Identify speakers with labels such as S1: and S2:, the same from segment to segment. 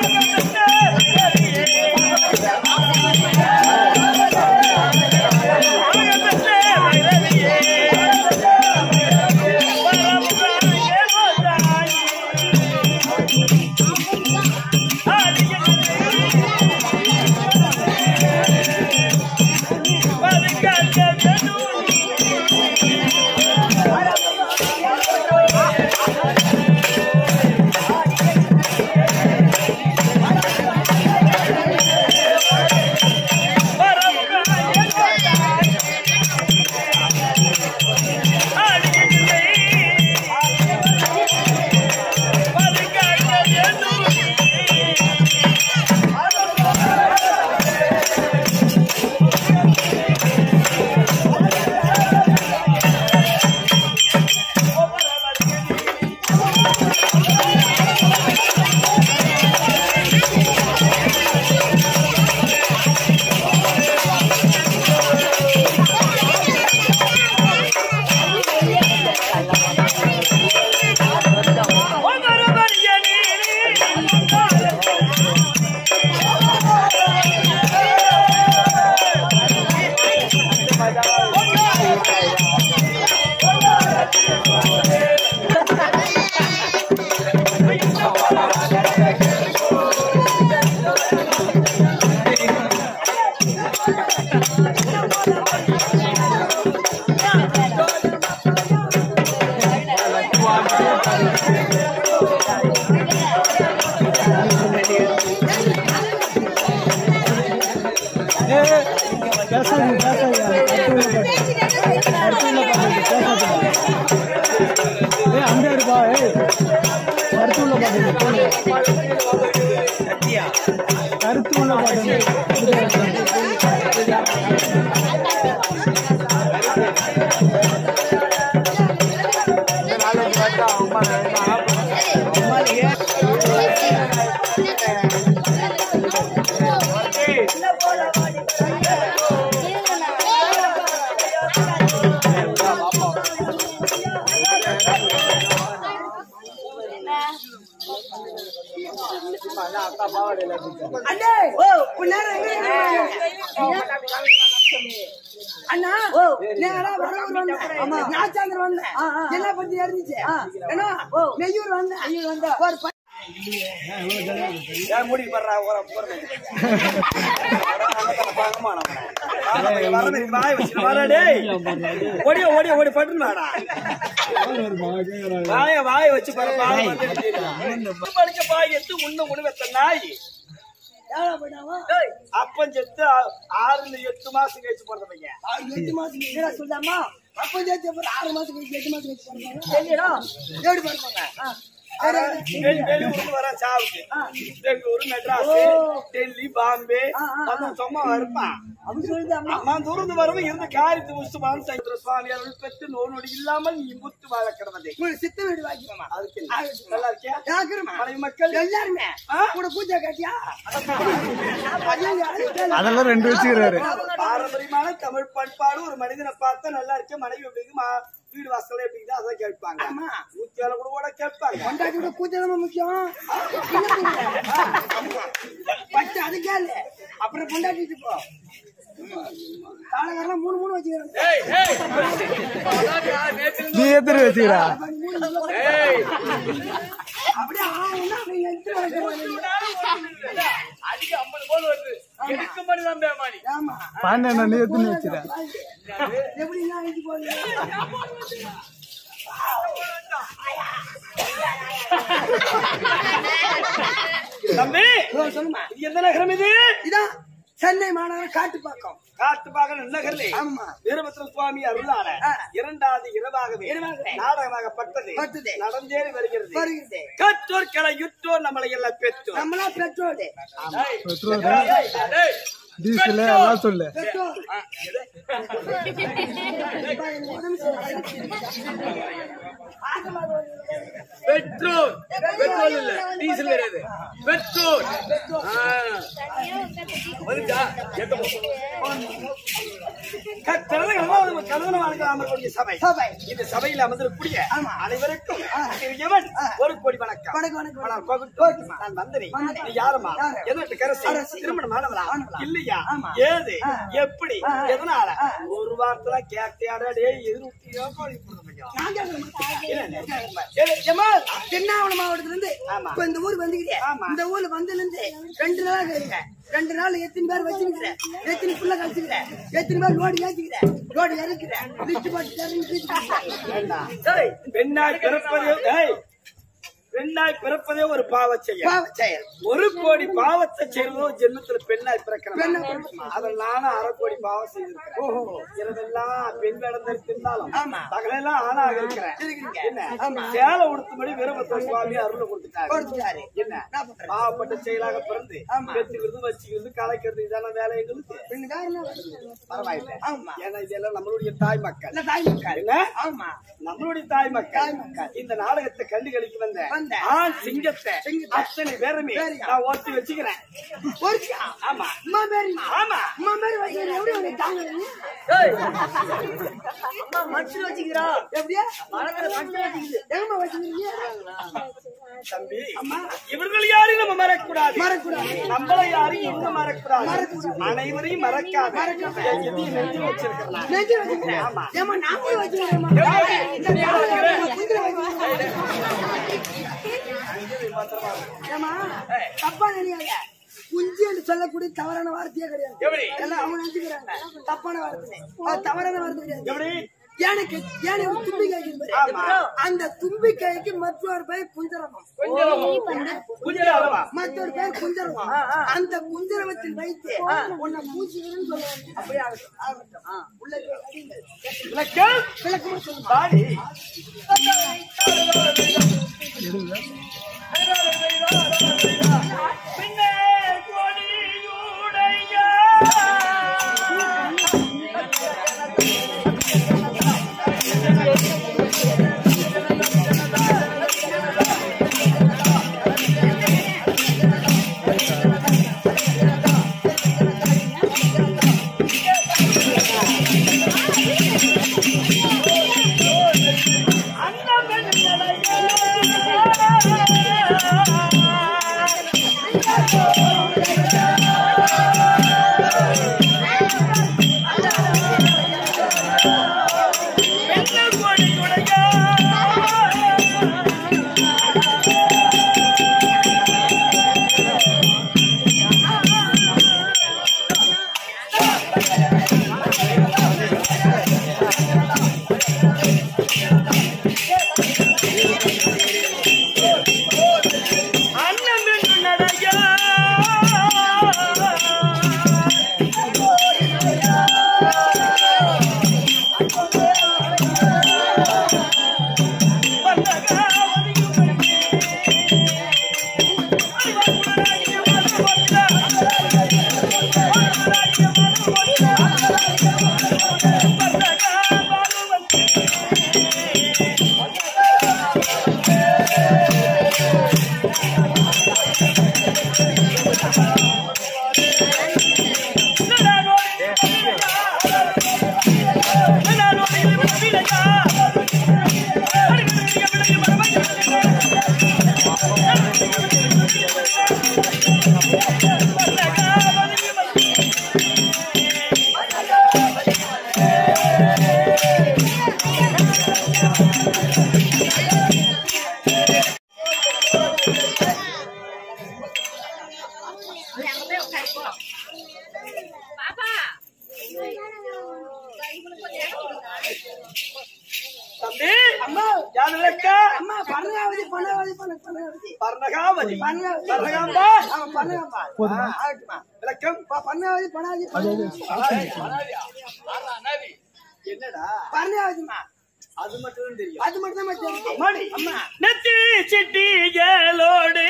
S1: அண்ணே ஓ நேரம் எங்க அண்ணா ஓ நேரா வரவூர் வந்தேன் ஆமா நாச்சாந்தர் வந்தேன் என்ன பத்தி இருந்துச்சு ஏன்னா ஓ நெய்யூர் வந்தேன் நெய்யூர் வந்தா ஒரு ப-
S2: ஏன் மூடி படுறா ஊர போறது பாக்கமா நம்ம வாய் வச்சு வாடா டேய் ஓடிய ஓடிய ஓடி பட்டுன்னு வாடா வாய வாய வச்சு பாரு பாய் படிச்ச பாய் எடுத்து உண்ண உணவத்த நாய்
S1: எவ்வளவு போயிட்டாவோ?
S2: டேய், அப்பன் செத்து ஆ- ஆறுல எட்டு மாசம் கழிச்சு பிறந்த பையன்
S1: ஆ, எட்டு மாசம் கழிச்சு என்னடா சொல்றாமா அப்ப சேர்த்து அப்புறம் ஆறு மாசம் கழிச்சு எட்டு மாசம் கழிச்சு பிறந்தாங்க. தெரியலடா எப்படி பிறந்தாங்க ஆ. சரி,
S2: வெளி- வெளியூர்ல வர சாவுக்கு பெங்களூரு மெட்ராஸ் டெல்லி பாம்பே அதுவும் சும்மா இருப்பான்
S1: அப்படி சொல்லுது அம்மா
S2: அம்மா தூரந்து வரவும் இருந்த காரியத்தை உஸ்துமான் சைத்திர சுவாமி அவர்கள் பெற்று நோய் நொடி இல்லாமல் நீ முத்து வாழ கிடந்தது
S1: உங்களுக்கு சித்த வீடு வாங்கிக்கோமா
S2: அதுக்கு என்ன? நல்லா இருக்கியா
S1: யாருக்குமா
S2: மனைவி மக்கள்
S1: எல்லாருமே கூட பூஜை கட்டியா
S3: அதெல்லாம் ரெண்டு வச்சுக்கிறாரு
S2: பாரம்பரியமான தமிழ் பண்பாடு ஒரு மனிதனை பார்த்தா நல்லா இருக்க மனைவி எப்படி இருக்கு, மா- வீடு வாசல்ல எப்படி இருக்குது, அதான் கேட்பாங்க
S1: ஆமா.
S2: நூத்தி ஏழு கூட கூட கேட்பாங்க
S1: கொண்டாட்டியோட பூஜை தான் முக்கியம் பட்டு அது கேளு அப்புறம் கொண்டாட்டிட்டு போ காலகாரம் மூணு மூணு வச்சுக்கிறேன்
S3: நீ எத்தனை வச்சுக்கிறா
S1: அப்படியே ஆகும்னா நீங்க எடுத்து வைக்கிறீங்க. ஆமா
S3: பாண்டியண்ணா நீ எத்தனை வச்சுக்கிறா
S1: எப்படி நான் இது போகுது
S2: தம்பி
S1: ஓ, சொல்லுமா
S2: இது எந்த நகரம் இது
S1: இதான் சென்னை மாநகரம் காட்டுப்பாக்கம்
S2: காட்டுப்பாக நகரிலே
S1: ஆமா
S2: வீரபத்ர சுவாமி அருளான
S1: ஆ.
S2: இரண்டாவது இரவாகவே
S1: இரவாகவே.
S2: நாடகமாகப்பட்டது
S1: பட்டது.
S2: நடந்தேறி வருகிறது
S1: வருகிறது
S2: கற்றோர் கிளை யுற்றோர் நம்மளை எல்லாம் பெற்றோர்
S1: நம்மளா பெற்றோடு
S3: பெட்ரோல் டீசல் எல்லாம் சொல்லு
S1: பெற்றோர்
S2: பெட்ரோல் பெட்ரோல் இல்ல டீசல் கிடையாது பெட்ரோல் வந்துச்சா? எட்ட போ. கத்தரது கலவாத கலவன வாழ்க்கை அமரக்கூடிய சபை
S1: சபை.
S2: இந்த சபையில் அமர்ந்திருக்கக்கூடிய
S1: ஆமா.
S2: அனைவருக்கும் சிறியவன் ஒரு கோடி வணக்கம்
S1: வணக்கம், வணக்கம்.
S2: ஆனால் கோகுல், நான் வந்தனே நீ யாருமா
S1: யாரு?
S2: என்ன கரசி
S1: அரசி.
S2: திருமணம் ஆனவளா
S1: ஆனவளா?
S2: இல்லையா
S1: ஆமா.
S2: ஏது
S1: ஆ.
S2: எப்படி
S1: ஆ.
S2: எதனால
S1: ஆ.
S2: ஒரு வாரத்துல கேட்டியாடா டேய் எதிர்த்தியோ கோழி போடுறீங்க
S1: நான் கேட்க மாட்டேன்.
S2: ஏலே, ஜமால்
S1: தென்னாவள மாவட்டத்துல இருந்து
S2: ஆமா.
S1: இப்ப இந்த ஊர் வந்துக்கிட்டே
S2: ஆமா.
S1: இந்த ஊர்ல வந்ததுல இருந்து ரெண்டு நாள் கேளுங்க ரெண்டு நாள் எத்தனை பேர் வச்சுக்கிறேன் எத்தனை புள்ள கழிச்சுக்கிறேன் எத்தனை பேர் லோடு ஏற்றிக்கிறேன் லோடு இறக்கிறேன் லிஸ்ட் போட்டு தரேன்னு லிஸ்ட் போட்டுக்கிறேன். ஏய்,
S2: பெண்ணாய் பிறப்பதே ஏய், பெண்ணாய் பிறப்பதே ஒரு பாவச் செயல்
S1: பாவச் செயல்
S2: ஒரு கோடி பாவத்தை செய்வதோ ஜென்மத்துல பெண்ணாய் பிறக்கணும்
S1: பெண்ணா பிறக்கணும்.
S2: அதில் நானும் அரை கோடி பாவம் செய்திருக்கிறேன் இரவெல்லாம் பெண் நடந்திருந்தாலும்
S1: ஆமா.
S2: பகலெல்லாம் ஆணாக இருக்கிறேன்
S1: இருக்கிறீங்க.
S2: என்ன
S1: ஆமா.
S2: சேலை உடுத்தும்படி வீரபத்ர சுவாமி அருளை கொடுத்துட்டாரு
S1: கொடுத்துட்டாரு.
S2: என்ன
S1: என்ன பண்றது?
S2: பாவப்பட்ட செயலாக பிறந்து
S1: ஆமா.
S2: பெற்றுக்கிறது வச்சுக்கிறது கலைக்கிறது இதான வேலை எங்களுக்கு
S1: ரெண்டு காரணம்
S2: பரவாயில்லை
S1: ஆமா.
S2: ஏன்னா இதெல்லாம் நம்மளுடைய தாய் மக்கள்
S1: இல்ல தாய் மக்கள்
S2: என்ன
S1: ஆமா
S2: நம்மளுடைய தாய் மக்கள்
S1: தாய் மக்கள்.
S2: இந்த நாடகத்தை கண்டுகளிக்கு வந்த
S1: வந்த.
S2: ஆண் சிங்கத்தை
S1: சிங்கத்தை.
S2: அத்தனை பேருமே
S1: பேரையும்.
S2: நான் ஓட்டி வச்சுக்கிறேன்
S1: ஒருக்கா
S2: ஆமா
S1: அம்மா பேரு
S2: ஆமா
S1: அம்மா பேரு வச்சுக்கிறேன் எப்படி உனக்கு தாங்குறீங்க
S4: அம்மா மனுஷன் வச்சுக்கிறா
S1: எப்படியா
S4: வளர்க்குற மனுஷன் வச்சுக்குது
S1: எங்கம்மா வச்சுக்கிறீங்க
S2: தம்பி இவர்கள் யாரையும் நம்ம மறக்கூடாது
S1: மறக்கூடாது.
S2: நம்மளை யாரையும் இன்னும் மறக்கூடாது அனைவரையும் மறக்காது எதையும் நெஞ்சில் வச்சிருக்கலாம்
S1: நெஞ்சு வச்சுக்கிறேன்
S2: ஆமா.
S1: ஏமா நான் போய் வச்சுக்கிறேன்மா ஏமா தப்பா நினைக்காத குஞ்சு என்று சொல்லக்கூடிய தவறான வார்த்தையே கிடையாது
S2: எப்படி?
S1: எல்லாம் அவங்க நினைச்சுக்கிறாங்க தப்பான வார்த்தை அது தவறான வார்த்தை கிடையாது
S2: எப்படி
S1: எனக்கு ஏன் ஒரு தும்பிக்கை இருக்குது
S2: ஆமா.
S1: பாரு. அந்த தும்பிக்கைக்கு மற்றொரு பேர் குஞ்சரவம்
S2: கொஞ்சம் அளவா
S1: மற்றொரு பேர் குஞ்சரவம் அந்த குஞ்சரவத்தில் வைத்து உன்னை பூசிக்கிறேன்னு சொல்லுவாங்க அப்படியே ஆகட்டும் ஆகட்டும் உள்ள அடிங்கள்.
S2: விளக்கம்
S1: விளக்கமா சொல்லுங்க
S2: பாடி பின்னே கொடியுடைய அண்ணன் என்று நடையா தம்பி
S1: அம்மா
S2: யார் விளக்கா
S1: அம்மா பன்னகாவதி பன்னகாவதி பண்ண பன்னகாவதி
S2: பர்ணகாவதி
S1: பன்னகாவதி
S2: பர்ணகாம்பா
S1: ஆமா பன்னகாம்பா ஆகட்டுமா
S2: விளக்கம்
S1: பன்னகாவதி பன்னாவதி
S2: என்னடா
S1: பன்னகாவதிமா
S2: அது மட்டும் தான் தெரியும்
S1: அது மட்டும் தான் தெரியும்
S2: அம்மாடி
S1: அம்மா
S2: நெத்தி சிட்டிகளோடு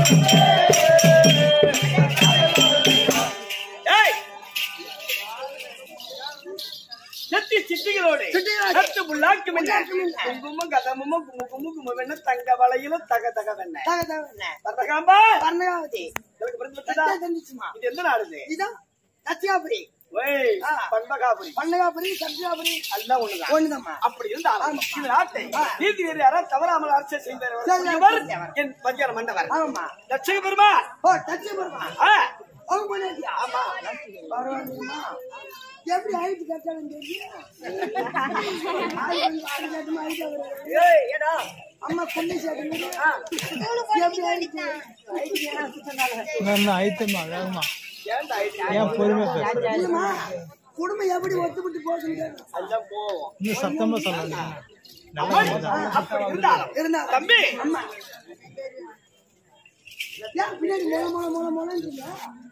S2: ஏய் செத்தி சிட்டிகளோடு
S1: சிட்டிகளோடு.
S2: சத்து புல்லாக்கு மின்ன
S1: புல்லாக்கு மின்ன.
S2: குங்குமம் கதமும் கும்மு கும்மு கும்மு வெண்ண தங்க வளையிலும் தக தக வெண்ண
S1: தக தக என்ன?
S2: பரதகாம்பா
S1: பர்ணகாவதி
S2: எனக்கு பிறந்து விட்டதா?
S1: சத்தம் தெரிஞ்சுச்சுமா
S2: இது எந்த நாடு இது?
S1: இதான் சத்தியாபுரி
S2: ஓய்,
S1: ஆ.
S2: பண்பகாபுரி
S1: பர்ணகாபுரி சத்தியாபுரி
S2: எல்லாம் ஒண்ணுதான்
S1: ஒண்ணுதாம்மா
S2: அப்படி இருந்தாலும் இந்த நாட்டை நீதி யாராவது தவறாமல் அரசு செய்தவர்
S1: சரி,
S2: இவர்
S1: சரி.
S2: என் பஞ்சான மண்டவர்
S1: ஆமாம்மா
S2: லட்சக பெருமா
S1: ஓ டச்சு போடுமா
S2: ஆ,
S1: அவங்க பொண்ணாட்டியா
S2: ஆமா
S1: பரவாயில்லைம்மா எப்படி ஹைட் கட்டாலும் தெரியும்
S4: ஏய் ஏடா
S1: அம்மா பொண்ணு சேர்த்து எப்படி ஹைட்
S3: நான் ஐத்தமா வேகமா
S2: ஏன்டா இது?
S3: ஏன் பொறுமையா பேச
S1: இல்லம்மா குடும்பம் எப்படி ஒத்துவிட்டு போகுது
S2: எல்லாம் போவோம்
S3: இன்னும் சத்தமா சொல்லணும்
S2: அப்படி இருந்தாலும்
S1: இருந்தா
S2: தம்பி
S1: அம்மா ஏன் பின்னாடி மொள மொள மொள மொளன்றீங்க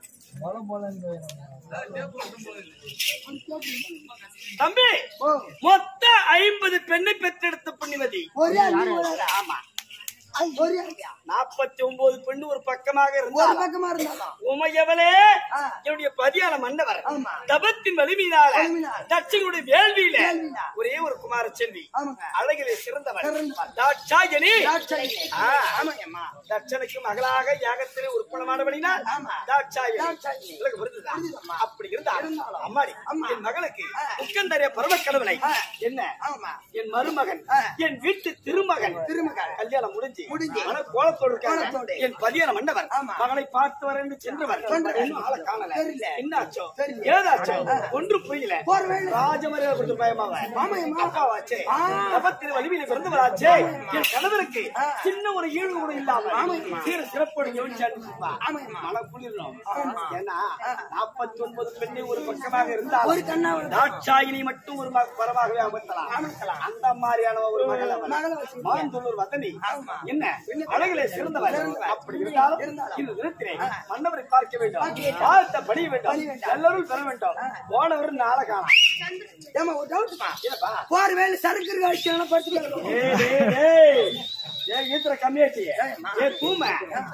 S2: தம்பி
S1: ஓ
S2: மொத்த ஐம்பது பெண்ணை பெற்றெடுத்த புண்ணியவதி
S1: ஒரே அள்ளி
S2: ஆமா
S1: ஒரே அள்ளியா?
S2: நாற்பத்தி ஒன்பது பெண்ணு ஒரு பக்கமாக
S1: ஒரு
S2: இருந்தாலும்
S1: பக்கமா இருந்தாலும்
S2: உமையவளே
S1: ஆ.
S2: என்னுடைய பதியான மன்னவர்
S1: ஆமா.
S2: தபத்தின் வலிமையினால
S1: வலிமையினால்.
S2: தட்சனுடைய வேள்வியில
S1: வேள்வியினால்.
S2: ஒரே ஒரு குமார செல்வி
S1: ஆமாங்க.
S2: அழகிலே சிறந்தவள்
S1: சிறந்தவள்.
S2: தாட்சாயணி
S1: தாட்சாயினி.
S2: ஆ,
S1: ஆமாங்கம்மா.
S2: தட்சனுக்கு மகளாக யாகத்திலே உற்பணமானபடினால்
S1: ஆமா.
S2: தாட்சாயணி
S1: தாட்சாயினி.
S2: உங்களுக்கு புரிஞ்சுதா?
S1: புரிஞ்சுதம்மா.
S2: அப்படி இருந்தாலும்
S1: இருந்தாலும்.
S2: அம்மாடி
S1: அம்மா.
S2: என் மகளுக்கு
S1: ஆ.
S2: முக்கந்தரிய பரமக்கடவுளை
S1: ஆ.
S2: என்ன
S1: ஆமா
S2: என் மருமகன்
S1: ஆ.
S2: என் வீட்டு திருமகன்
S1: திருமகன்.
S2: கல்யாணம் முடிஞ்சு
S1: முடிஞ்சு.
S2: மன கோலத்தோடு இருக்காங்க.
S1: கோலத்தோடு.
S2: என் பதியான மண்டவர்
S1: ஆமா.
S2: மகளை பார்த்து வரேன்னு சென்றவர்
S1: சென்றவர்.
S2: இன்னும் ஆளை காணல
S1: தெரியல.
S2: என்னாச்சோ
S1: தெரியல.
S2: ஏதாச்சோ ஒன்று புரியல
S1: போற வேலை.
S2: ராஜமரியாதை கொடுத்து பயமாவ
S1: ஆமாம்மா.
S2: அப்பாவாச்சே
S1: ஆ.
S2: தபத்தின் வலிமையில பிறந்தவராச்சே என் கணவருக்கு
S1: ஆ.
S2: சின்ன ஒரு ஈழ்வு கூட இல்லாம
S1: ஆமாம்மா.
S2: சீர சிறப்போடு கவனிச்சான்னு
S1: ஆமாம்மா.
S2: மழை குளிரணும்
S1: ஆமா.
S2: ஏன்னா நாற்பத்தி ஒன்பது பெண்ணை ஒரு பக்கமாக இருந்தால்
S1: ஒரு கண்ணாவல்
S2: தாட்சாயினி மட்டும் ஒரு மக- பரமாகவே அமர்த்தலாம்
S1: அமர்த்தலாம்.
S2: அந்த மாதிரியான ஒரு மகள் அவள்.
S1: மகளை வச்சுக்கிட்டு.
S2: மாந்தோளூர் வதனி
S1: ஆமா.
S2: என்ன அழகிலே சிறந்தவர் அப்படி இருந்தாலும்
S1: இருந்தாலும்.
S2: இந்த தினத்திலே மன்னவரை பார்க்க வேண்டும் பார்த்த பணிய வேண்டும் எல்லோரும் பெற வேண்டும் போனவர் நாளை காணும்
S1: ஏமா ஒரு டவுட்மா
S2: ஏப்பா
S1: போற வேலை சரக்கு காய்ச்சி படுத்துக்கலாம்
S2: ஏய், டேய், டேய். ஏன் ஈத்திர கம்மியாச்சு ஏ தூம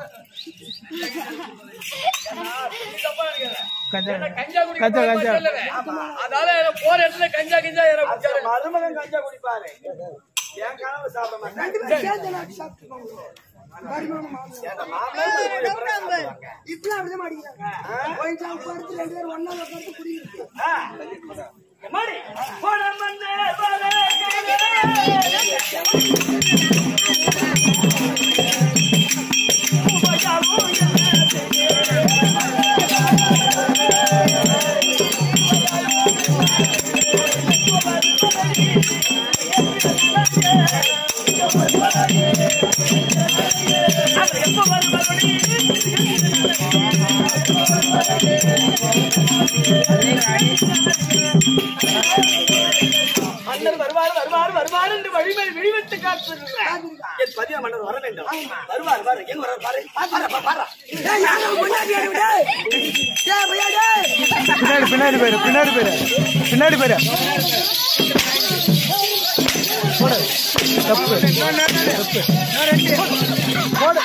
S3: கஞ்சா
S5: கஞ்சா குடிக்க
S3: கஞ்சா
S5: போய்
S3: கஞ்சா
S5: சொல்லல. அதனால எனக்கு போற இடத்துல கஞ்சா கிஞ்சா ஏற குடிச்சாரு.
S2: மருமகன் கஞ்சா குடிப்பாரு என் கனவு சாப்பிட மாட்டேன்
S1: ரெண்டு பேரும் சேர்ந்து நான் சாப்பிட்டுக்கோங்க. மருமகனும் மாமனும்.
S2: என் மாமனார் போய் பிறகு சாப்பிடுவாங்க.
S1: இப்பெல்லாம் அப்படிதான் மாட்டேங்கிறாங்க. போய் சாப்பிட்டு படுத்து ரெண்டு பேரும் ஒண்ணா உட்கார்ந்து குடியிருக்கு.
S2: ஆ. எம்மாடி, போன மண்ணே வர மன்னர் வருவார் வருவார் வருவார் என்று வழிமை விழிவிட்டு காத்திருக்கிறார் என் பதிய மன்னர் வர வேண்டும் வருவார் வர எங்க வர பாரு பாரு, பாரு.
S1: ஏய், யாரோ முன்னாடி ஏறு விடு. ஏய், பையா, டேய்.
S3: பின்னாடி பின்னாடி போயிரு பின்னாடி போயிரு பின்னாடி போயிரு போடு தப்பு தப்பு போடு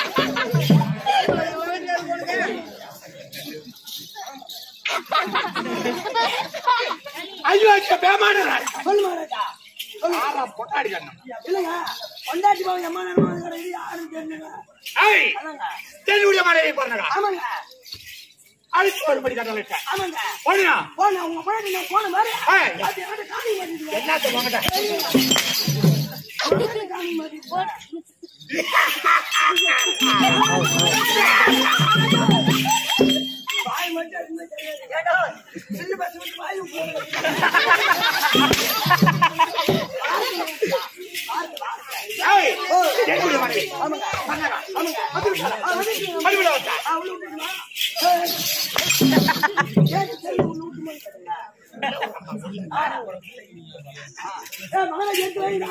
S2: ஐயோ இந்த பேமானவர்.
S1: சொல்லு மகாராஜா.
S2: ஆறா பொட்டாடி கண்ணம்.
S1: இல்லைங்க பொண்டாட்டி பாவம் எம்மா நேரமா இருக்கிறது யாரும் தெரிஞ்சுங்க
S2: ஏய்,
S1: ஆமாங்க
S2: தென்னுடைய மனைவி பிறந்தடா.
S1: ஆமாங்க
S2: அழைத்து வரும்படி கட்டளையிட்டேன்.
S1: ஆமாங்க
S2: போனியா?
S1: போன உங்க பொண்டாட்டி நான் போன மாதிரி
S2: ஏய்,
S1: அது என்கிட்ட காமி மாட்டேங்குது
S2: என்னத்த உன்கிட்ட?
S1: என்கிட்ட காமி மாட்டேங்குது வாய் மட்டும் எதுவுமே தெரியாது. ஏடா, சின்ன பசங்களுக்கு வாய் போகுது.
S2: ஏய், தென்னுடைய மனைவி.
S1: ஆமாங்க ஆமாங்க ஆமாங்க ஆ, வந்துருச்சு.
S2: மறுபடியும் வந்தா.
S1: ஆ, உள்ள விட்டுருமா? ஏய். ஏய், சரி, உள்ள விட்டுமா கேளுங்க. ஏய், மகனை எடுத்து வைடா.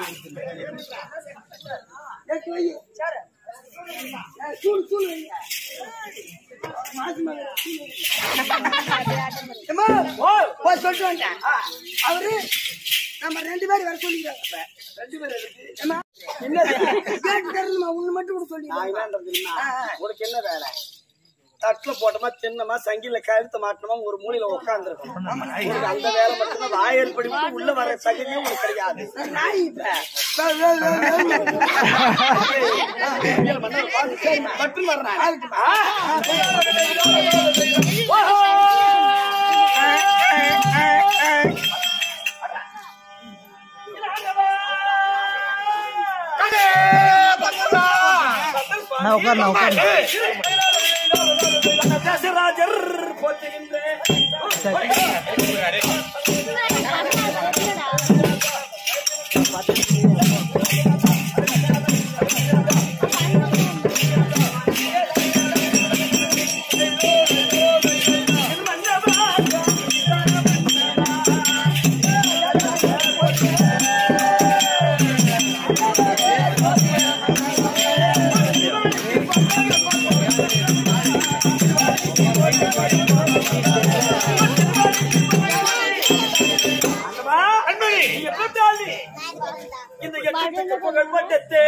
S1: எடுத்து வை. ஏய், சூழ், சூழ் வைங்க. மாசி மகன், சூழ் வைங்க. ஏம்மா,
S2: ஓ,
S1: போய் சொல்லிட்டு வந்துட்டேன். அவரு நம்ம ரெண்டு பேரும் வர சொல்லிக்கிறாங்க
S2: ரெண்டு பேரும் இருக்கு.
S1: ஏம்மா, கேட்டு தரணுமா ஒண்ணு மட்டும் கூட சொல்லி
S2: நான் என்னன்றது தெரியுமா? உனக்கு என்ன வேலை தட்டுல போட்டோமா தின்னமா சங்கில கழுத்து மாட்டணுமா ஒரு மூலையில உட்காந்துருக்கணும் உனக்கு அந்த வேலை மட்டும்தான் வாயல் படி விட்டு உள்ள வர தகுதியும் உனக்கு கிடையாது
S1: நாய் இப்ப
S2: இயல் மன்னர் பாரு. மட்டும் வர்றேன்
S3: நான் உட்காருண்ணா உட்காருண்ணா
S2: தசராஜர் போற்றுகின்றேன் அந்தமா, அன்பழி, நீ எப்ப தாண்டி? இந்த எட்டுக்கு புகழ் மட்டத்தே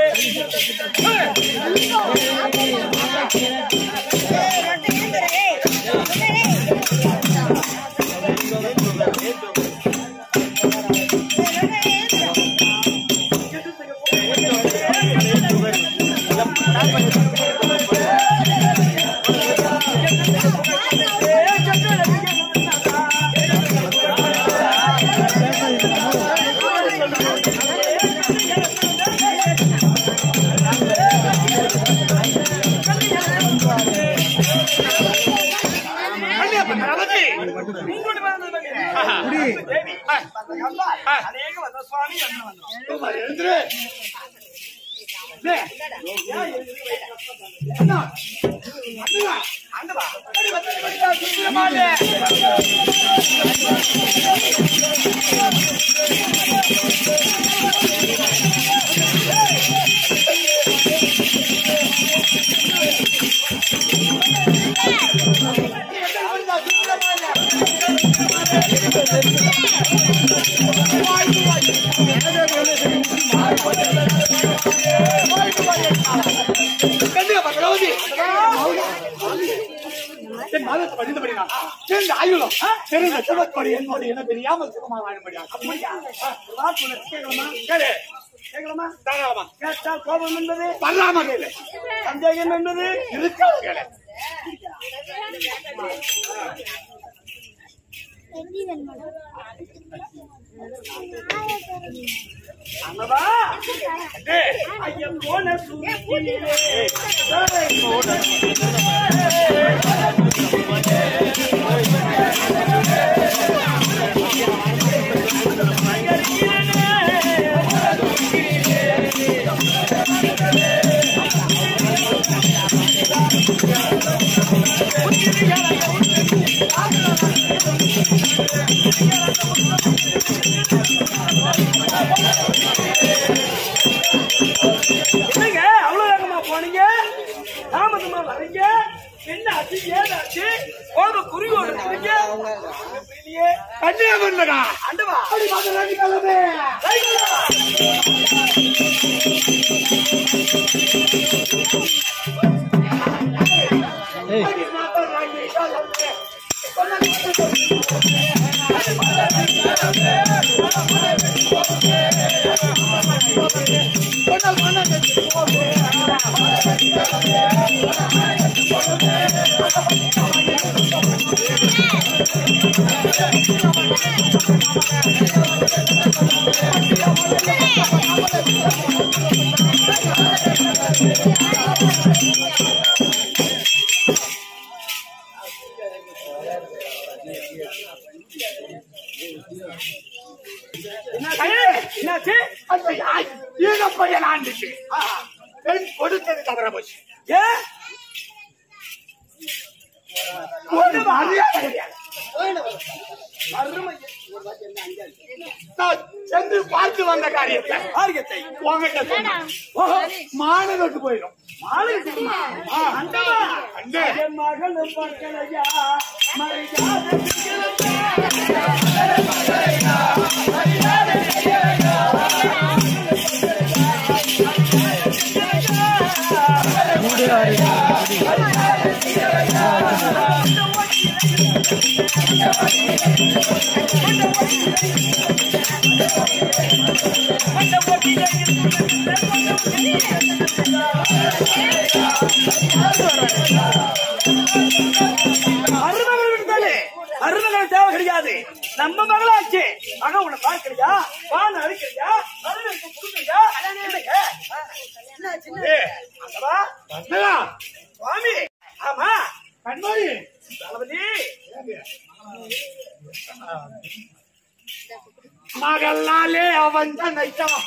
S2: ரமதி, உங்களோட வந்தது தேவி, அந்த கம்பால், அநேக வந்த சுவாமி என்ன வந்தோம் எழுந்துரு என் மதத்தை படிந்தபடினா என் ஆயுளம் தெரிந்த சிவப்படி என்னோடு என தெரியாமல் சுகமாக வாழும்படியா அப்படியா கேட்கலாமா கேளு கேட்கலாமா தாராளமா கேட்டால் கோபம் என்பது வரலாமா கேளு சந்தேகம் என்பது இருக்கா கேளு அண்ணவா ஐயம் போன சூழ்நிலை என்னங்க அவ்வளவு வேகமா போனீங்க தாமதமா வரீங்க என்ன ஆச்சு ஏதாச்சு கோப குறியோடு இருக்கீங்க கன்னியாகுமரிலடா அண்டவா அடி மாதிரி ரெண்டு கிளம்பு என்னாச்சு அந்த யாய் ஈழப்பையன் ஆண்டுச்சு பெண் கொடுத்தது தவற போச்சு ஏன் ஒரு மரியாதை கிடையாது நான் சென்று பார்த்து வந்த காரியத்தை காரியத்தை உங்ககிட்ட சொன்னேன். ஓஹோ, மானங்கட்டு போயிடும் மானங்கட்டுமா அண்டவா அண்டே மகளும் பார்க்கலையா மரியாதை
S6: Thank
S2: மருமகள் விட்டாலே மருமகள் தேவை கிடையாது நம்ம மகளாச்சு மகன் உன்னை பார்க்கறியா பால் அறுக்கிறியா மருமகளுக்கு கொடுக்குறியா இல்லைங்க. ஏய், அங்க வா. வந்ததா? சுவாமி ஆமா கண்மணி தளபதி மகளாலே அவன் தான் நைட்டான்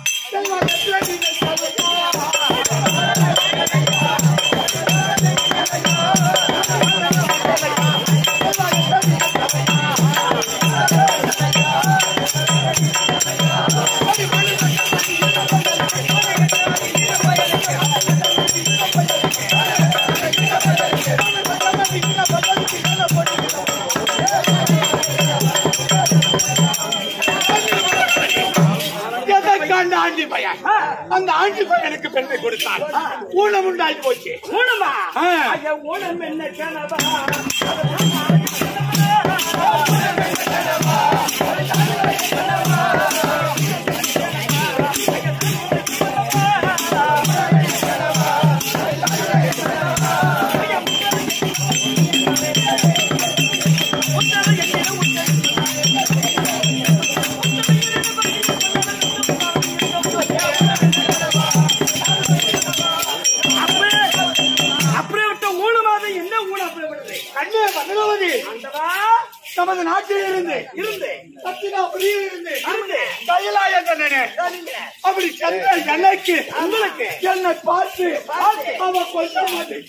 S2: எதற்காண்ட ஆண்டி பையன் அந்த ஆண்டி பையனுக்கு பெருமை கொடுத்தான் ஊனம் உண்டாகி போச்சு ஊனமா ஊனம் என்ன கனவா அப்படியே விட்ட ஊனமாக என்ன ஊனம் அப்படியே விடுறது கண்ணே பகவதி நமது நாட்டில் இருந்து இருந்து தட்சிணாபுரியில் இருந்து இருந்து கைலாய கண்ணனே அப்படி சென்ற எனக்கு உங்களுக்கு என்னை பார்த்து அவ கொஞ்சம்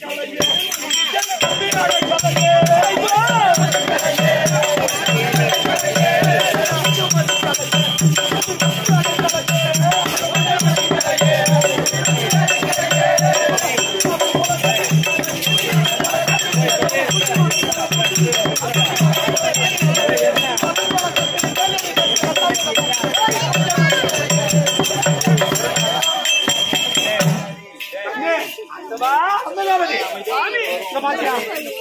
S2: அமராவதி சாமி இந்த மாதிரியா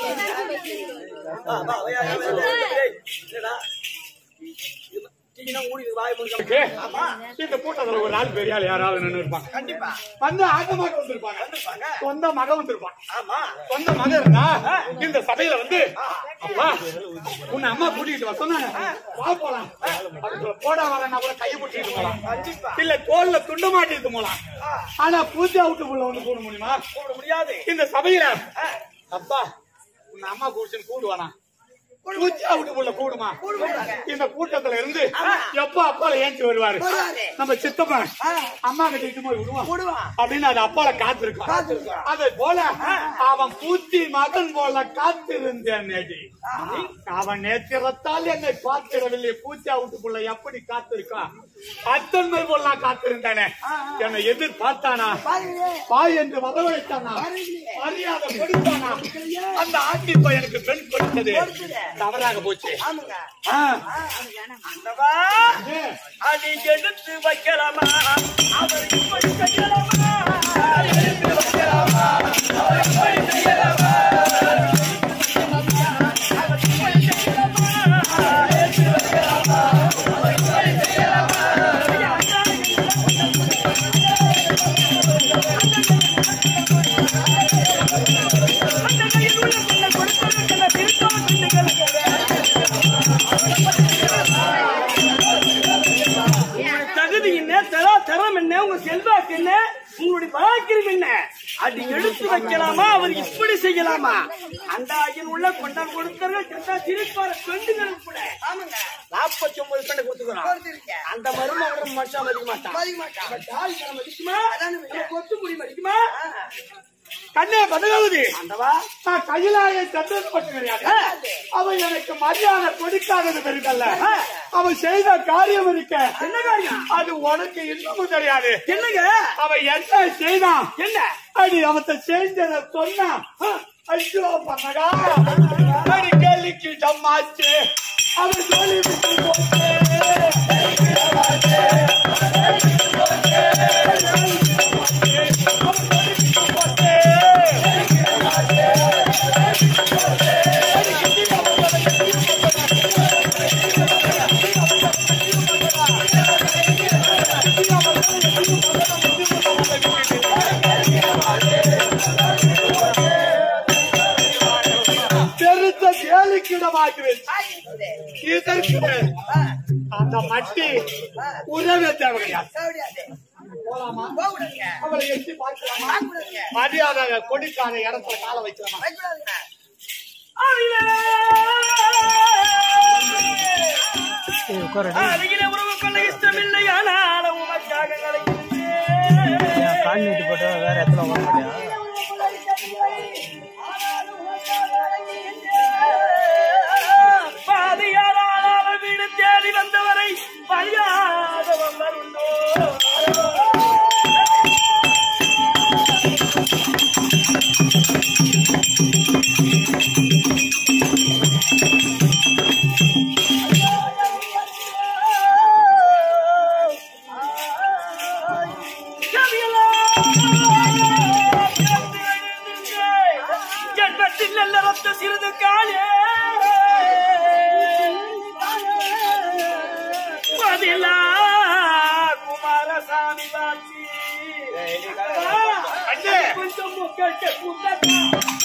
S2: இந்த கூட்டத்துல ஒரு ஆள் பெரிய ஆள் யாராவது நின்று இருப்பாங்க
S1: கண்டிப்பா
S2: வந்து ஆட்டமாக வந்திருப்பாங்க
S1: வந்திருப்பாங்க.
S2: சொந்த மகன் வந்திருப்பான்
S1: ஆமா
S2: சொந்த மகன் இருந்தா இந்த சபையில வந்து அப்பா உன்னை அம்மா கூட்டிட்டு வர சொன்னாங்க வா போலாம் அதுக்குள்ள போடா வரேன்னா கூட கையை பிடிச்சிட்டு போலாம்
S1: கண்டிப்பா
S2: இல்ல தோல்ல துண்ட மாட்டிட்டு போலாம் ஆனா பூஜை அவுட்டுக்குள்ள வந்து கூட முடியுமா
S1: போட முடியாது
S2: இந்த சபையில அப்பா உன்னை அம்மா கூடிச்சுன்னு கூடுவானா பூஜை அவுட்டுக்குள்ள கூடுமா இந்த கூட்டத்துல இருந்து எப்ப அப்பால ஏஞ்சி வருவாரு
S1: வருவாரு.
S2: நம்ம சித்தப்பா அம்மா கிட்ட இட்டு போய் விடுவான்
S1: விடுவான்.
S2: அப்படின்னு அது அப்பால காத்திருக்கான்
S1: காத்திருக்கான்.
S2: அதை போல அவன் பூச்சி மகன் போல காத்திருந்தேன் நேடி அவன் நேத்திரத்தால் என்னை பார்த்திடவில்லை பூச்சி அவுட்டுக்குள்ள எப்படி காத்திருக்கான் அத்தன்மை போல நான் காத்திருந்தானே என்னை எதிர்பார்த்தானா
S1: பாருங்களே
S2: பாய் என்று வரவழைத்தானா மரியாதை கொடுத்தானா அந்த ஆண்டி பையனுக்கு பெண் கொடுத்தது தவறாக போச்சு
S1: ஆமாங்க
S2: ஆ.
S1: அந்தவா
S2: ஏ,
S1: அதை எடுத்து வைக்கலாமா அவர் இப்படி செய்யலாமா எடுத்து வைக்கலாமா அவர் இப்படி செய்யலாமா அவர் இப்படி செய்யலாமா எடுத்து வைக்கலாமா அவர் இப்படி செய்யலாமா அந்த கையில் உள்ள பொண்ணை கொடுத்தவனுக்கு திருத்தம் உங்களுடைய தகுதி என்ன தரா தரம் என்ன உங்க செல்வாக்கு என்ன உங்களுடைய பராக்கிரம் என்ன அது எடுத்து வைக்கலாமா அவர் இப்படி செய்யலாமா அந்த ஆகிய உள்ள கொண்டான் கொடுத்தார்கள் சென்றா சிரிப்பார பெண்டுகள் கூட நாற்பத்தி ஒன்பது பெண்ணை கொடுத்துக்கிறோம் அந்த மருமகன் மனுஷன் மதிக்க மாட்டான் அவன் தாய் தனம் மதிக்குமா நம்ம கொத்து முடி மதிக்குமா
S2: கண்ணே பதகாவதி
S1: அந்தவா
S2: நான் கையிலாய சந்தோஷம் பட்டு கிடையாது அவன் எனக்கு மரியாதை கொடுக்காதது பெருகல்ல அவன் செய்த காரியம் இருக்க
S1: என்ன காரியம்
S2: அது உனக்கு இன்னமும் தெரியாது
S1: என்னங்க
S2: அவன் என்ன செய்தான்
S1: என்ன
S2: அடி அவத்த செஞ்சத சொன்னான் ஐயோ பண்ணடா அடி கேள்விக்கு சம்மாச்சு அவன் ஜோலி விட்டு போச்சு அவன் ஜோலி விட்டு போச்சு இதற்கு இடமாக்குவேன்
S4: ஆகிவிட்டது.
S2: இதற்கு
S4: ஆ,
S2: அந்த மட்டி
S4: ஆ,
S2: உதவி தேவை கிடையாது
S4: தேவையாது.
S2: போலாமா
S4: போகக்கூடாதுங்க.
S2: அவளை எட்டி பார்க்கலாமா
S4: பார்க்கக்கூடாதுங்க.
S2: மரியாதை கொடிக்கான இடத்துல கால வைக்கலாமா
S4: வைக்கக்கூடாதுங்க.
S3: ஏய், உட்காரு
S1: அருகிலே உறவு கொள்ள இஷ்டமில்லை ஆனால் உமக்காக
S3: ஏன் கால் நீட்டு போட்டு வேற இடத்துல உட்கார மாட்டியா
S1: பாதியாரான வீடு தேடி வந்தவரை பழியாத வந்தருண்டோ ஜென்மத்தில் நல்ல ரத்த சிறிது காலே பதிலா குமாரசாமி பாச்சி
S2: அண்ணே.
S1: கொஞ்சம் முக்கட்டு குந்தா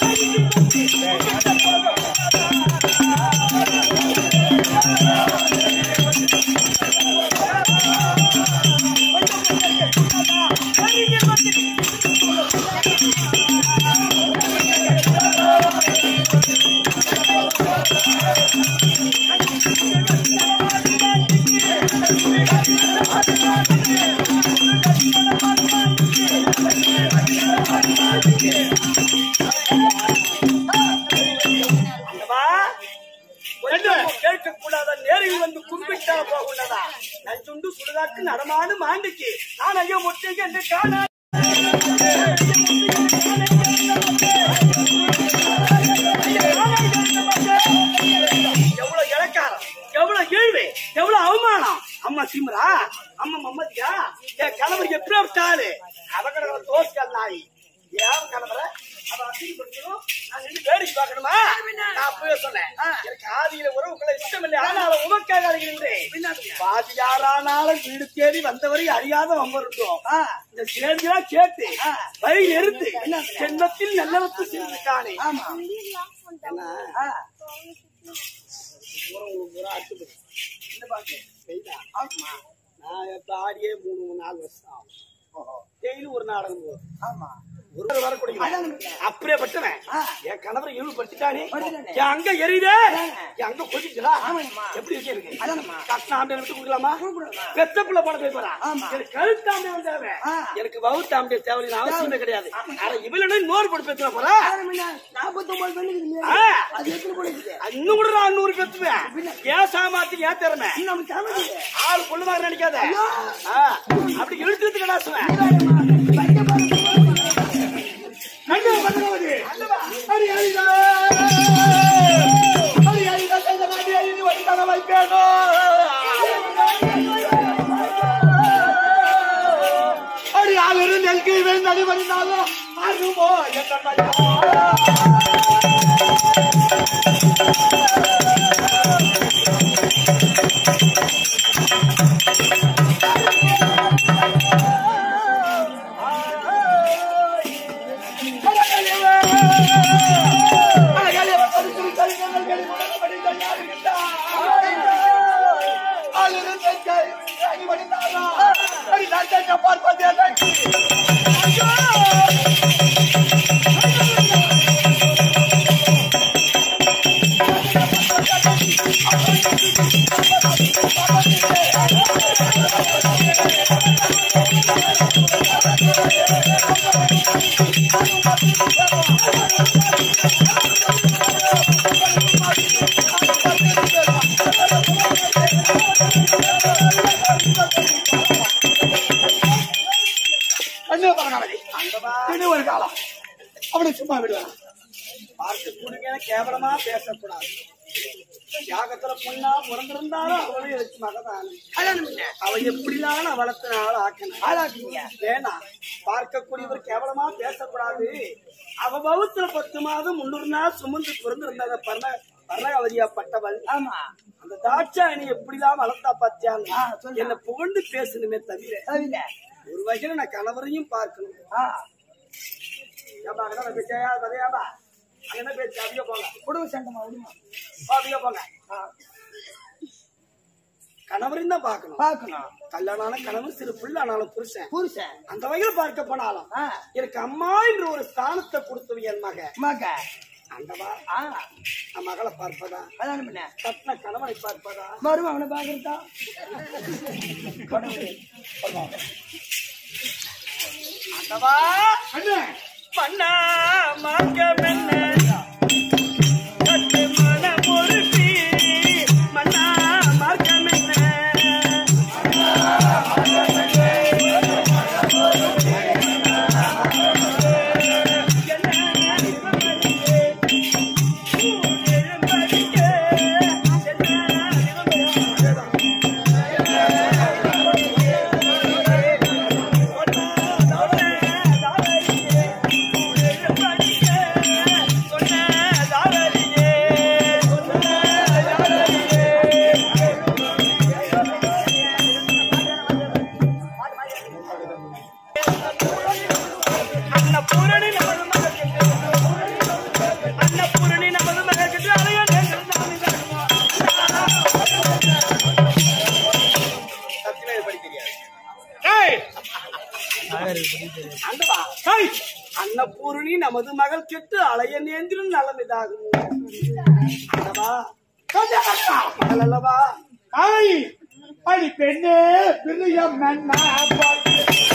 S1: அல்லவா? கொஞ்சம் கேட்கக்கூடாத நேரில் வந்து கும்பிட்டா போகுண்டதா நஞ்சுண்டு சுடுகாட்டு நடமாடு மாண்டுக்கு நான் ஐயோ முட்டைக்கு என்று காண எவ்வளவு இலக்காரம் எவ்வளவு கேள்வி எவ்வளவு அவமானம் அம்மா சிம்ரா அம்மா மம்மதியா என் கணவர் எப்படி விட்டாரு அவகட தோஸ்கல் நாய் ஏன் கணவர அவ அசிங்கப்படுத்தணும் நான் நின்று வேடிக்கை பார்க்கணுமா நான் அப்பவே சொன்னேன் எனக்கு ஆதியில உறவுக்குள்ள இஷ்டம் இல்லை ஆனாலும் உமக்காக அருகின்றேன் பாதியாரானாலும் வீடு தேடி வந்தவரை அறியாத வம்பருந்தோம் இந்த செய்தியெல்லாம் கேட்டு வயிறு எரிந்து ஜென்மத்தில் நல்லவத்து செஞ்சுட்டானே என்ன நான் இப்ப ஆடியே மூணு நாலு வருஷம் ஆகும் டெய்லி ஒரு நாடகம் போகும்
S4: ஆமா.
S1: ஒருவர் வரக்கூடிய அப்படியே பட்டவன் என் கணவரை இழிவு படுத்திட்டானே
S4: படுத்திட்டானே.
S1: என் அங்க எரியுதே என் அங்க கொதிச்சுதா
S4: ஆமாம்மா.
S1: எப்படி இருக்கு எனக்கு
S4: அதானம்மா.
S1: கட்டின ஆம்பளை விட்டு கொடுக்கலாமா
S4: கொடுக்கலாமா?
S1: பெத்த பிள்ளை போன போய் போறா
S4: ஆமா.
S1: எனக்கு கழுத்தாம்பளை தேவை
S4: ஆ.
S1: எனக்கு வவுத்தாம்பளை தேவை அவசியமே கிடையாது ஆனா இவளோட நூறு போட்டு பெற்றுவா போறா
S4: ஆயிரம் என்ன? நாற்பத்தொன்பது பெண்ணு இருக்குது இல்லையா?
S1: ஆ.
S4: அது எத்தனை பொண்ணு இருக்குது?
S1: இன்னும் கூட நான் நூறு பெற்றுவேன் ஏன் சாமாத்துக்கு ஏன் திறமை
S4: இன்னும் நம்ம தமிழ் இல்லை.
S1: ஆள் பொண்ணுமாக நினைக்காத ஆ, அப்படி இழுத்துட்டு நான்
S4: இதாரம்மா, வைக்க பாருங்க.
S2: கண்டு பத்மாவதி அடி அடிதா அடி அடிதா செஞ்ச மாட்டி அடி வடிதான வைப்பேனோ அடி ஆளுரு நெல்கி வேண்டடி வடினாலும் அருமோ என்ன மையோ கண்ணு பரகாமதி இது ஒரு காலம் அவனை சும்மா விடுவான்
S1: பார்த்து கொடுங்க கேவலமா பேசக்கூடாது தியாகத்துல பொண்ணா பிறந்திருந்தாலும் அவளையும் வச்சு மகதான்
S4: கல்யாணம் பண்ண.
S1: அவ எப்படிலாம் வளர்த்தனாலும் ஆக்கணும்
S4: ஆளாக்குங்க.
S1: வேணாம் பார்க்கக்கூடியவர் கேவலமா பேசக்கூடாது அவ பௌத்துல பத்து மாதம் முன்னூறு நாள் சுமந்து பிறந்திருந்தாங்க பர்ண பர்ணகவதியா பட்டவள்
S4: ஆமா.
S1: அந்த தாட்சாயணி எப்படிலாம் வளர்த்தா பாத்தியாங்க
S4: ஆ, சொல்லு.
S1: என்ன புகழ்ந்து பேசணுமே தவிர
S4: தவிர.
S1: ஒரு வகையில நான் கணவரையும் பார்க்கணும்
S4: ஆ.
S1: ஏப்பா, கடவுளை பிச்சையா, கதையாப்பா? என்ன பேச்சு அதிக போங்க
S4: குடும்ப சண்டமா விடுமா
S1: அதிக போங்க கணவரையும் தான் பார்க்கணும்
S4: பார்க்கணும்
S1: கல்யாணம் ஆன கணவன் சிறு பிள்ளை ஆனாலும் புருஷன்
S4: புருஷன்
S1: அந்த வகையில் பார்க்க போனாலும்
S4: ஆ
S1: எனக்கு அம்மா என்ற ஒரு ஸ்தானத்தை கொடுத்தது என் மக
S4: மக
S1: அந்தவா
S4: ஆ
S1: என் மகளை பார்ப்பதா
S4: கல்யாணம் பண்ண
S1: கட்டின கணவனை பார்ப்பதா
S4: மறுபடியும் அவனை பாக்குறதா
S1: அந்தவா பண்ணா மார்க்கம் என்ன கட்டு மன பொறுப்பி மன்னா மார்க்கம் என்ன அன்னபூரணி நமது மகன் அன்னபூரணி நமது மகன் கட்டு அலையா நேர்கள் நாமி தருமா. சத்தியமே இது படிக்க தெரியாது. ஏய், அண்டவா, ஏய், அன்னபூரணி நமது மகள் கெட்டு அலைய நேந்திரும் நலம் இதாகும் அண்டவா, மகள் அல்லவா
S2: ஐய் அடி பெண்ணே பிரியம் நன்னா பாட்டு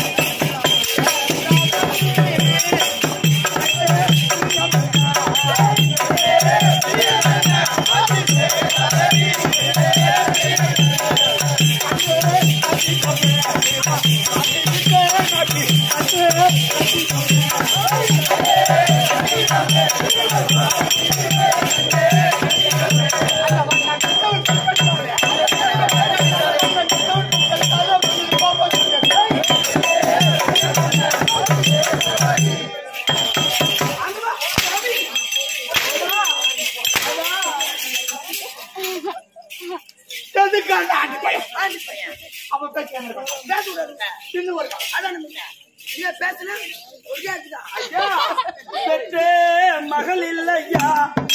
S2: எதுக்காண்ட ஆண்டி பையன்
S4: ஆண்டி பையன்
S2: அவன் பேச்சு என்ன இருக்கும்?
S4: பேச விடாதுங்க
S2: சின்ன ஒரு
S4: அதான் முன்ன நீ பேசுனா ஒரு கேட்டுதான்
S1: ஐயா, பெற்றே மகள் இல்லையா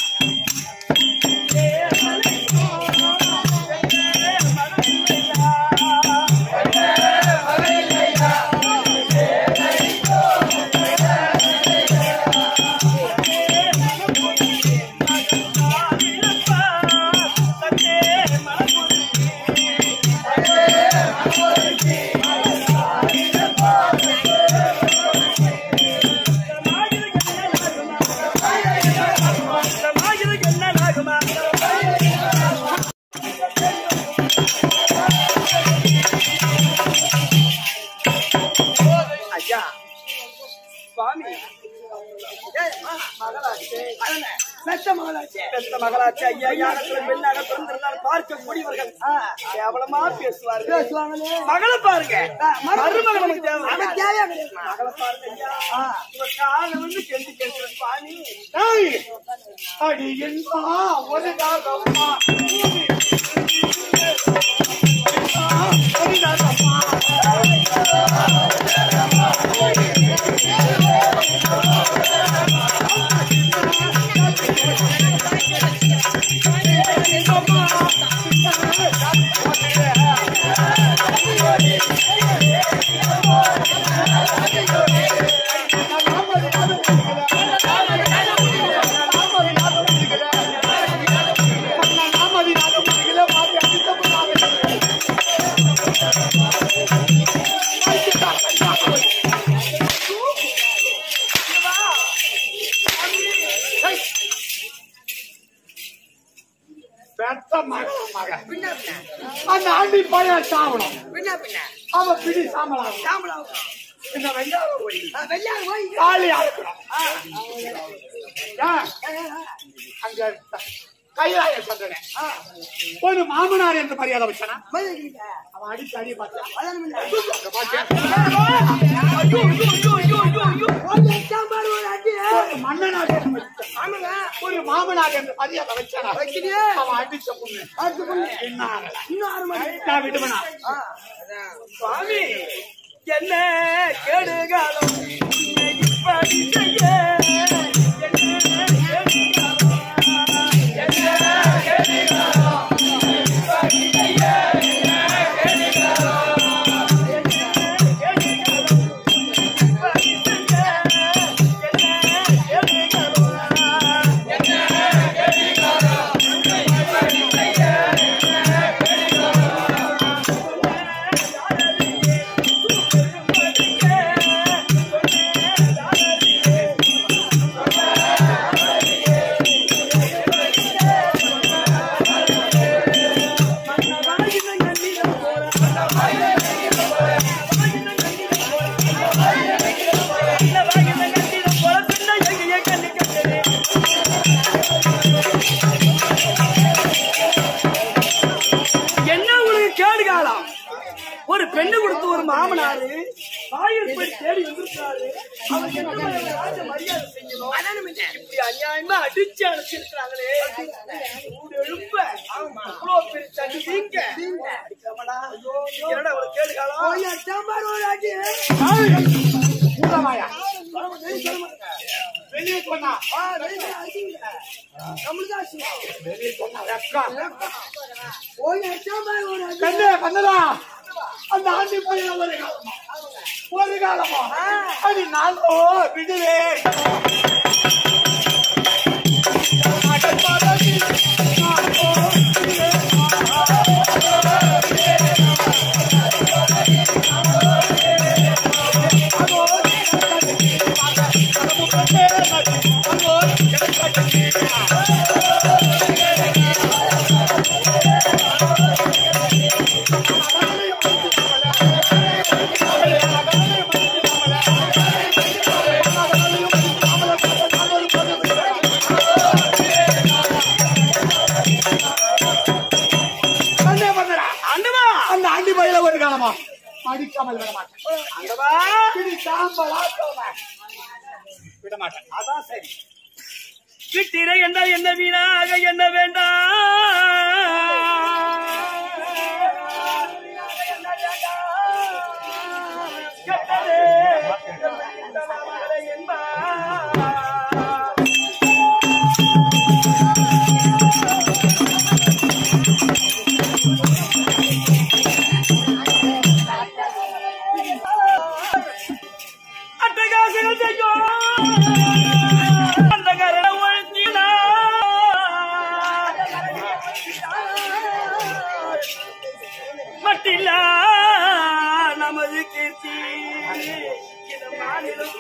S1: ஏ மகள் பெற்றே மகள் இல்லையா ஐயா சுவாமி ஏய், மா, மகளாச்சே
S4: பெத்த மகளாச்சே
S1: பெத்த மகளாச்சே ஐயா யாகத்துல பெண்ணாக பிறந்திருந்தால் பார்க்கக்கூடியவர்கள் கேவலமா பேசுவார்கள்
S4: பேசுவாங்களே
S1: மகளை பாருங்க மருமகள் நமக்கு தேவை
S4: அவன் தேவையா கிடையாது
S1: மகளை பாருங்க ஐயா உங்க காலை வந்து கெண்டு கேட்கிற சுவாமி
S2: ஏய், அடி என்பா ஒரு நாகம்மா ஒரு நாகம்மா நாமதி நாகம்மா மாத்தி அடித்த பெத்த மகன் மகன்
S4: பின்ன பின்ன
S2: அந்த ஆண்டி பையன் சாவணும்
S4: பின்ன பின்ன
S2: அவன் பிடி சாமலாம்
S4: சாம்பலாம்
S2: இந்த வெங்காயம் போய்
S4: வெள்ளாறு போய்
S2: காலியா இருக்கணும் ஏன்? அங்க கைலாய சந்தனே ஒரு மாமனார் என்று மரியாதை வச்சானா
S4: மதுரை
S2: அவன் அடிச்சு அடி பார்த்தா
S4: அதான் முன்ன
S2: அங்க பாத்தியா?
S4: ஒரு சாம்பார் ஒரு அடி
S2: ஒரு மன்னனார் என்று மதிச்சான்.
S4: ஆமாங்க
S2: ஒரு மாமனார் என்று மரியாதை வச்சானா
S4: வைக்கிறியே
S2: அவன் அடிச்ச பொண்ணு
S4: அடுத்து பொண்ணு
S2: என்ன ஆகல?
S4: இன்னும் ஆறு மணி
S2: நான் விடுவனா
S4: ஆ
S1: சுவாமி என்ன கேடுகாலம் உன்னை இப்படி செய்ய என்ன கேடுகாலம் பெண்ணு கொடுத்து ஒரு மாமனாரு வாயில் போய் தேடி வந்திருக்காரு அவருக்கு என்ன மாதிரி ராஜ மரியாதை செய்யணும் இப்படி அநியாயமா அடிச்சு அழைச்சிருக்காங்களே ஊடு எழுப்ப அவ்வளவு பெரிய தண்ணி நீங்க அடிக்காமடா என்னடா அவளை கேடு காலம்
S4: ஓய்யா சாம்பார் ஒரு அடி
S2: மூலமாயா வெளியே சொன்னா
S4: ஆ, ரெண்டு அடிங்க. நம்மளுக்கு தான் சும்மா.
S2: வெளியே சொன்னா வெக்கா
S4: ஓய்யா சாம்பார் ஒரு அடி
S2: கண்ணே கண்ணதா அந்த ஆண்டி பையன் ஒரு காலமா ஒரு காலமா அடி நானோ விடுவே கண்ணே பண்ணடா
S1: ஆண்டவா
S2: அந்த ஆண்டி பையில ஒரு காலமா அடிக்காமல் விட மாட்டேன்
S1: ஆண்டவா
S2: இடி சாம்பலா போவேன். விட மாட்டேன்
S1: அதான் சரி விட்டிரை என்றால் என்ன வீணாக என்ன வேண்டாம் கெட்டதே இந்த மகளை என்பார். அட்டகாசங்கள் செய்யும் அந்த கரண மட்டில்லா நமது கீர்த்தி இது மாநிலம்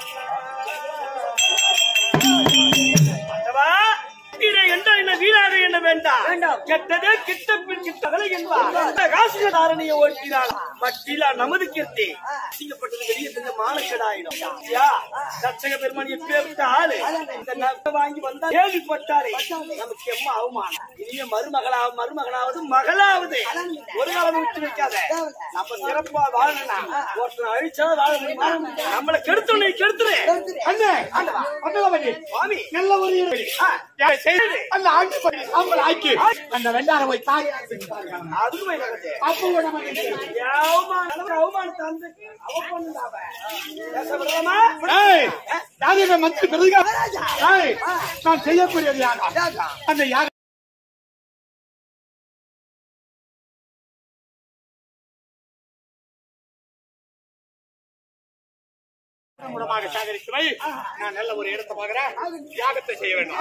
S1: ஆண்டவா, இதை என்றால் என்ன வீணாக என்ன வேண்டாம்
S4: வேண்டாம்.
S1: கெட்டதே கிட்ட பின் கிட்டகளை என்பார் அந்த காசிக தாரணியை ஓட்டினாள் மட்டிலா நமது கீர்த்தி செய்யப்பட்டது வெளியே செஞ்ச மானக்கடாயிடும் யா, தட்சக பெருமான் எப்பேற்பட்ட ஆளு இந்த நகை வாங்கி வந்தா கேள்விப்பட்டாரே நமக்கு எம்மா அவமானம் இனிய மருமகளாவது மருமகனாவது மகளாவது ஒரு காலம் விட்டு வைக்காத நம்ம சிறப்பா வாழணும் ஒருத்தனை அழிச்சா வாழ முடியுமா நம்மளை கெடுத்து நீ கெடுத்துரு
S2: அண்ணே அண்ணா பண்ணி
S1: சுவாமி
S2: நல்ல ஒரு இருவடி. ஆ, யார் செய்தது? அந்த ஆண்டி பையனை சாம்பல் ஆக்கி அந்த வெண்டார போய் தாய்
S1: அதுக்குமே நடக்குது
S2: அப்போ கூட மகன்
S1: அவமானம் அவமானத்தை வந்து அவ பொண்ணுடா அவ. பேச விடுறோமா?
S2: ஏய், யாரையுமே மந்திரி பெருகா ஏய், நான் செய்யக்கூடியது யாரா அந்த யார் மூலமாக சேகரித்து வை நான் நல்ல ஒரு இடத்தை பார்க்கிறேன் தியாகத்தை செய்ய வேண்டும்